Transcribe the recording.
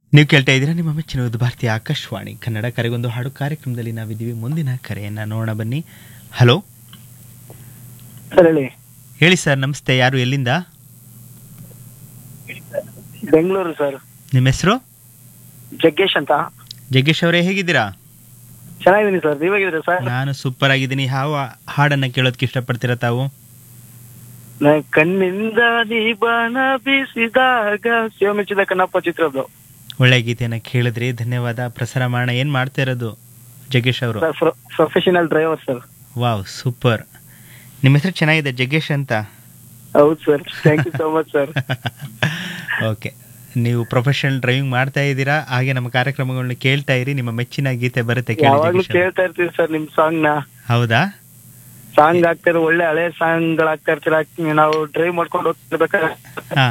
ನೀವು ಕೇಳ್ತಾ ಇದ್ದೀರಾ ನಿಮ್ಮ ಮೆಚ್ಚಿನ ಒಂದು ಭಾರತೀಯ ಆಕಾಶವಾಣಿ ಕನ್ನಡ ಕರೆಗೊಂದು ಹಾಡು ಕಾರ್ಯಕ್ರಮದಲ್ಲಿ ನಾವಿದ್ದೀವಿ ಮುಂದಿನ ಕರೆಯನ್ನ ನೋಡೋಣ ಬನ್ನಿ ಹಲೋ ಸರ್ ಹೇಳಿ ಹೇಳಿ ಸರ್ ನಮಸ್ತೆ ಯಾರು ಎಲ್ಲಿಂದ ಬೆಂಗಳೂರು ಸರ್ ನಿಮ್ಮ ಹೆಸರು ಜಗ್ಗೇಶ್ ಅಂತ ಜಗ್ಗೇಶ್ ಅವರೇ ಹೇಗಿದ್ದೀರಾ ಚೆನ್ನಾಗಿದ್ದೀನಿ ಸರ್ ನೀವಾಗಿದ್ದೀರಾ ಸರ್ ನಾನು ಸೂಪರ್ ಆಗಿದ್ದೀನಿ ಯಾವ ಹಾಡನ್ನ ಕೇಳೋದಕ್ಕೆ ಇಷ್ಟಪಡ್ತೀರಾ ತಾವು ನನ್ ಕಣ್ಣಿಂದ ದೀಪನ ಬೀಸಿದಾಗ ಶಿವಮೆಚ್ಚಿದ ಕಣ್ಣಪ್ಪ ಚಿತ್ರದ್ದು ಒಳ್ಳೆ ಗೀತೆಯನ್ನ ಕೇಳಿದ್ರಿ ಧನ್ಯವಾದ ಪ್ರಸಾರ ಮಾಡೋಣ ಏನ್ ಮಾಡ್ತಾ ಇರೋದು ಜಗ್ಗೇಶ್ ಅವರು sir professional driver sir wow super ನಿಮ್ಮ ಹೆಸರು ಚೆನ್ನಾಗಿದೆ ಜಗ್ಗೇಶ್ ಅಂತ ಹೌದು sir thank you so much sir okay ನೀವು ಪ್ರೊಫೆಷನಲ್ ಡ್ರೈವಿಂಗ್ ಮಾಡ್ತಾ ಇದ್ದೀರಾ ಹಾಗೆ ನಮ್ಮ ಕಾರ್ಯಕ್ರಮಗಳನ್ನ ಕೇಳ್ತಾ ಇರಿ ನಿಮ್ಮ ಮೆಚ್ಚಿನ ಗೀತೆ ಬರುತ್ತೆ ಕೇಳಿ ಯಾವಾಗ್ಲೂ ಜಗ್ಗೇಶ್ ಅವ್ರೆ. ಕೇಳ್ತಾ ಇರ್ತೀವಿ ಸರ್ ನಿಮ್ ಸಾಂಗ್ ನ ಹೌದಾ ಸಾಂಗ್ ಆಗ್ತಿರೋ ಒಳ್ಳೆ ಹಳೆ ಸಾಂಗ್ ಗಳು ಆಗ್ತಾ ಇರ್ತೀರ ನಾವು ಡ್ರೈವ್ ಮಾಡ್ಕೊಂಡು ಹೋಗ್ತಿರ್ಬೇಕಾದ್ರೆ ಹಾ